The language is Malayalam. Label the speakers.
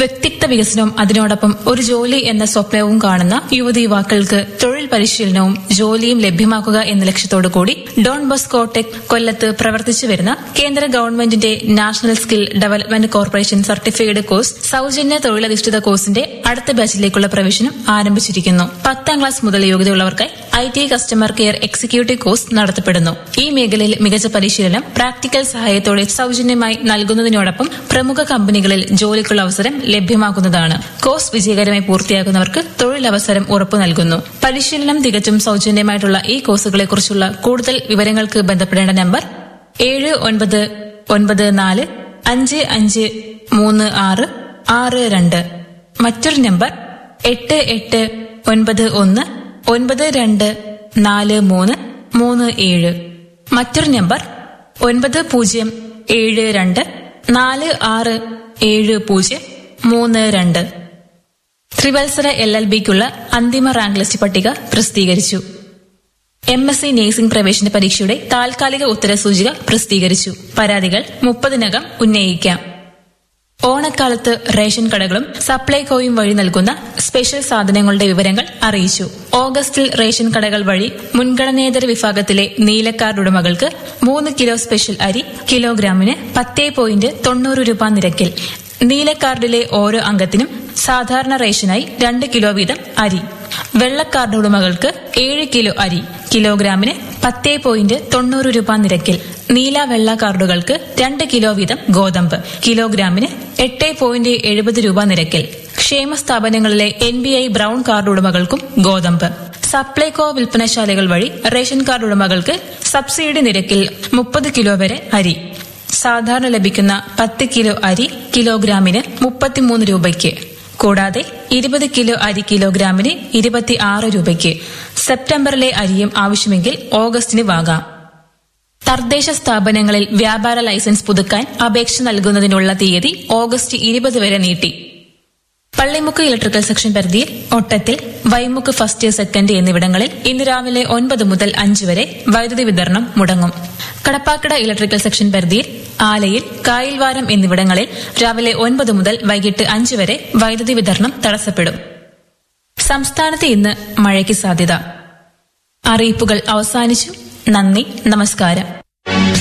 Speaker 1: വ്യക്തിത്വ വികസനവും അതിനോടൊപ്പം ഒരു ജോലി എന്ന സ്വപ്നവും കാണുന്ന യുവതി യുവാക്കൾക്ക് തൊഴിൽ പരിശീലനവും ജോലിയും ലഭ്യമാക്കുക എന്ന ലക്ഷ്യത്തോടു കൂടി ഡോൺ ബോസ്കോ ടെക് കൊല്ലത്ത് പ്രവർത്തിച്ചു വരുന്ന കേന്ദ്ര ഗവൺമെന്റിന്റെ National Skill Development Corporation certified course സൌജന്യ തൊഴിലധിഷ്ഠിത കോഴ്സിന്റെ അടുത്ത ബാച്ചിലേക്കുള്ള പ്രവേശനം ആരംഭിച്ചിരിക്കുന്നു പത്താം ക്ലാസ് മുതൽ യോഗ്യതയുള്ളവർക്കായി I T customer care executive course നടത്തപ്പെടുന്നു ഈ മേഖലയിൽ മികച്ച പരിശീലനം പ്രാക്ടിക്കൽ സഹായത്തോടെ സൌജന്യമായി നൽകുന്നതിനോടൊപ്പം പ്രമുഖ കമ്പനികളിൽ ജോലിക്കുള്ള അവസരം ലഭ്യമാക്കുന്നതാണ് കോഴ്സ് വിജയകരമായി പൂർത്തിയാക്കുന്നവർക്ക് തൊഴിലവസരം ഉറപ്പു നൽകുന്നു പരിശീലനം തികച്ചും സൌജന്യമായിട്ടുള്ള ഈ കോഴ്സുകളെക്കുറിച്ചുള്ള കൂടുതൽ വിവരങ്ങൾക്ക് ബന്ധപ്പെടേണ്ട നമ്പർ ഏഴ് ഒൻപത് ഒൻപത് നാല് അഞ്ച് അഞ്ച് മൂന്ന് ആറ് ആറ് രണ്ട് മറ്റൊരു നമ്പർ എട്ട് എട്ട് ഒൻപത് ഒന്ന് ഒൻപത് രണ്ട് നാല് മൂന്ന് മൂന്ന് ഏഴ് മറ്റൊരു നമ്പർ ഒൻപത് പൂജ്യം ഏഴ് രണ്ട് നാല് ആറ് ഏഴ് പൂജ്യം മൂന്ന് രണ്ട് ത്രിവത്സര എൽ എൽ ബിക്കുള്ള അന്തിമ റാങ്ക് ലിസ്റ്റ് പട്ടിക പ്രസിദ്ധീകരിച്ചു എം എസ് സി നേഴ്സിംഗ് പ്രവേശന പരീക്ഷയുടെ താൽക്കാലിക ഉത്തരസൂചിക പ്രസിദ്ധീകരിച്ചു പരാതികൾ മുപ്പതിനകം ഉന്നയിക്കാം ഓണക്കാലത്ത് റേഷൻ കടകളും സപ്ലൈകോയും വഴി നൽകുന്ന സ്പെഷ്യൽ സാധനങ്ങളുടെ വിവരങ്ങൾ അറിയിച്ചു ഓഗസ്റ്റിൽ റേഷൻ കടകൾ വഴി മുൻഗണനേതര വിഭാഗത്തിലെ നീലക്കാർഡ് ഉടമകൾക്ക് മൂന്ന് കിലോ സ്പെഷ്യൽ അരി കിലോഗ്രാമിന് പത്തേ പോയിന്റ് തൊണ്ണൂറ് രൂപ നിരക്കിൽ നീലക്കാർഡിലെ ഓരോ അംഗത്തിനും സാധാരണ റേഷനായി രണ്ട് കിലോ വീതം അരി വെള്ളക്കാർഡ് ഉടമകൾക്ക് ഏഴ് കിലോ അരി കിലോഗ്രാമിന് പത്തേ പോയിന്റ് തൊണ്ണൂറ് രൂപ നിരക്കിൽ നീല വെള്ള കാർഡുകൾക്ക് രണ്ട് കിലോ വീതം ഗോതമ്പ് കിലോഗ്രാമിന് എട്ട് പോയിന്റ് എഴുപത് രൂപ നിരക്കിൽ ക്ഷേമ സ്ഥാപനങ്ങളിലെ N B I brown card ഉടമകൾക്കും ഗോതമ്പ് സപ്ലൈകോ വിൽപ്പനശാലകൾ വഴി റേഷൻ കാർഡ് ഉടമകൾക്ക് സബ്സിഡി നിരക്കിൽ മുപ്പത് കിലോ വരെ അരി സാധാരണ ലഭിക്കുന്ന പത്ത് കിലോ അരി കിലോഗ്രാമിന് മുപ്പത്തിമൂന്ന് രൂപയ്ക്ക് കൂടാതെ ഇരുപത് കിലോ അരി കിലോഗ്രാമിന് ഇരുപത്തി ആറ് രൂപയ്ക്ക് സെപ്റ്റംബറിലെ അരിയും ആവശ്യമെങ്കിൽ ഓഗസ്റ്റിന് വാങ്ങാം തദ്ദേശ സ്ഥാപനങ്ങളിൽ വ്യാപാര ലൈസൻസ് പുതുക്കാൻ അപേക്ഷ നൽകുന്നതിനുള്ള തീയതി ഓഗസ്റ്റ് ഇരുപത് വരെ നീട്ടി പള്ളിമുക്ക് ഇലക്ട്രിക്കൽ സെക്ഷൻ പരിധിയിൽ ഒട്ടത്തിൽ വൈമുക്ക് ഫസ്റ്റ് സെക്കൻഡ് എന്നിവിടങ്ങളിൽ ഇന്ന് രാവിലെ ഒൻപത് മുതൽ അഞ്ച് വരെ വൈദ്യുതി വിതരണം മുടങ്ങും കടപ്പാക്കട ഇലക്ട്രിക്കൽ സെക്ഷൻ പരിധിയിൽ ആലയിൽ കായൽവാരം എന്നിവിടങ്ങളിൽ രാവിലെ ഒൻപത് മുതൽ വൈകിട്ട് അഞ്ച് വരെ വൈദ്യുതി വിതരണം തടസ്സപ്പെടും സംസ്ഥാനത്ത് ഇന്ന് മഴയ്ക്ക് സാധ്യത അറിയിപ്പുകൾ അവസാനിച്ചു നന്ദി നമസ്കാരം